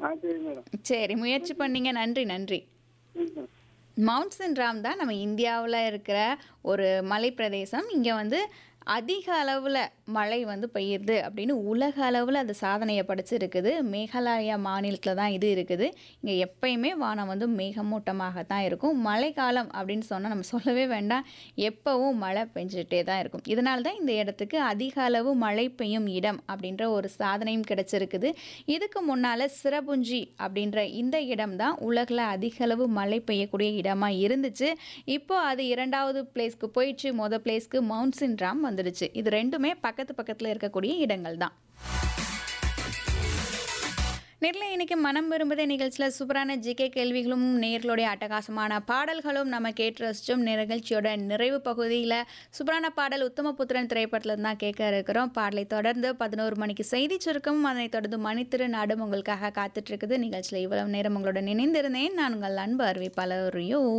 ஆ சரி மேடம் சரி முயற்சி பண்ணீங்க நன்றி நன்றி ம் மேடம் மவுண்ட் சின்ராம் தான் நம்ம இந்தியாவில் இருக்கிற ஒரு மலைப்பிரதேசம் இங்கே வந்து அதிக அளவில் மழை வந்து பெய்யுது அப்படின்னு உலக அளவில் அது சாதனையை படைச்சிருக்குது மேகாலயா மாநிலத்தில் தான் இது இருக்குது இங்கே எப்பயுமே வானம் வந்து மேகமூட்டமாக தான் இருக்கும் மழைக்காலம் அப்படின்னு சொன்னால் நம்ம சொல்லவே வேண்டாம் எப்போவும் மழை பெஞ்சிட்டே தான் இருக்கும் இதனால தான் இந்த இடத்துக்கு அதிக அளவு மழை பெய்யும் இடம் அப்படின்ற ஒரு சாதனையும் கிடைச்சிருக்குது இதுக்கு முன்னால் சிரபுஞ்சி அப்படின்ற இந்த இடம் தான் உலகில் அதிக அளவு மழை பெய்யக்கூடிய இடமா இருந்துச்சு இப்போ அது இரண்டாவது பிளேஸ்க்கு போயிடுச்சு மொதல் பிளேஸ்க்கு மவுண்ட் சின்ராம் வந்துடுச்சு இது ரெண்டுமே பக்கத்து பக்கத்தில் இருக்கக்கூடிய இடங்கள் தான் நேரில் இன்னைக்கு மனம் விரும்புதே நிகழ்ச்சியில் சூப்பரான ஜிகே கேள்விகளும் நேர்களுடைய அட்டகாசமான பாடல்களும் நம்ம கேட்டு ரசிச்சோம் நிகழ்ச்சியோட நிறைவு பகுதியில் சூப்பரான பாடல் உத்தமபுத்திரன் திரைப்படத்தில் தான் கேட்க இருக்கிறோம் பாடலை தொடர்ந்து பதினோரு மணிக்கு செய்தி சுருக்கமும் அதனைத் தொடர்ந்து மணித்திரு நாடும் உங்களுக்காக காத்துட்டு இருக்குது நிகழ்ச்சியில் இவ்வளவு நேரம் உங்களுடன் இணைந்திருந்தேன் நான் உங்கள் அன்பு அறிவிப்பாளர் ரியோ